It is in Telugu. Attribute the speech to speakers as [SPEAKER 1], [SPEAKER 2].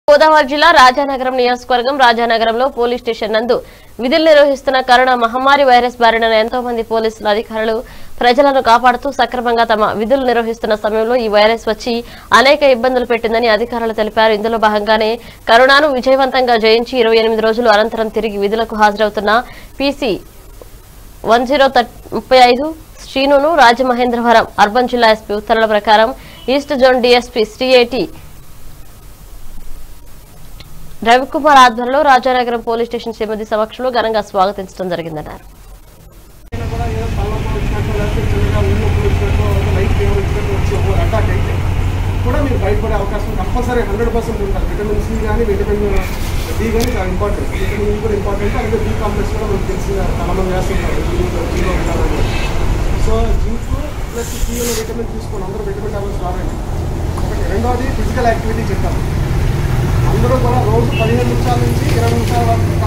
[SPEAKER 1] గోదావరి జిల్లా రాజానగరం నియోజకవర్గం రాజానగరంలో పోలీస్ స్టేషన్ నందు విధులు నిర్వహిస్తున్న కరోనా మహమ్మారి వైరస్ బారిన ఎంతో మంది పోలీసులు అధికారులు ప్రజలను కాపాడుతూ సక్రమంగా తమ విధులు నిర్వహిస్తున్న సమయంలో ఈ వైరస్ వచ్చి అనేక ఇబ్బందులు పెట్టిందని అధికారులు తెలిపారు ఇందులో భాగంగానే కరోనాను విజయవంతంగా జయించి ఇరవై ఎనిమిది రోజులు అనంతరం తిరిగి విధులకు హాజరవుతున్న పీసీ వన్ జీరో ముప్పై ఐదు శ్రీనును రాజమహేంద్రవరం అర్బన్ జిల్లా ఎస్పీ ఉత్తర్వుల ప్రకారం ఈస్ట్ జోన్ డీఎస్పీ శ్రీఏటి రవికుమార్ ఆధ్వర్యంలో రాజానగరం పోలీస్ స్టేషన్ సిబ్బంది సమక్షంలో ఘనంగా స్వాగతించడం జరిగిందన్నారు
[SPEAKER 2] అయినా కూడా ఏదో తలనొప్పి వచ్చినట్టు లేకపోతే చిన్నగా ఊళ్ళో వచ్చినట్టు ఒక లైట్ ఫీవర్ వచ్చినట్టు వచ్చి ఒక అటాక్ అయితే కూడా మీరు బయటపడే అవకాశం కంపల్సరీ హండ్రెడ్ పర్సెంట్ ఉంటుంది విటమిన్ సి కానీ విటమిన్ డి కానీ చాలా ఇంపార్టెంట్ విటమిన్ ఈ కూడా ఇంపార్టెంట్ అలాగే బి కాంప్లెక్స్ కూడా మనకు తెలిసిన చాలా మంది వేస్తుంటారు జీలో జీలో విటామిన్ సో జింక్ ప్లస్ సీలో విటమిన్ తీసుకోండి అందరూ విటమిన్ టాబ్లెట్స్ వాడండి ఒకటి రెండవది ఫిజికల్ యాక్టివిటీ చెప్తాను అందరూ కూడా రోజు పదిహేను నిమిషాల నుంచి ఇరవై నిమిషాల వరకు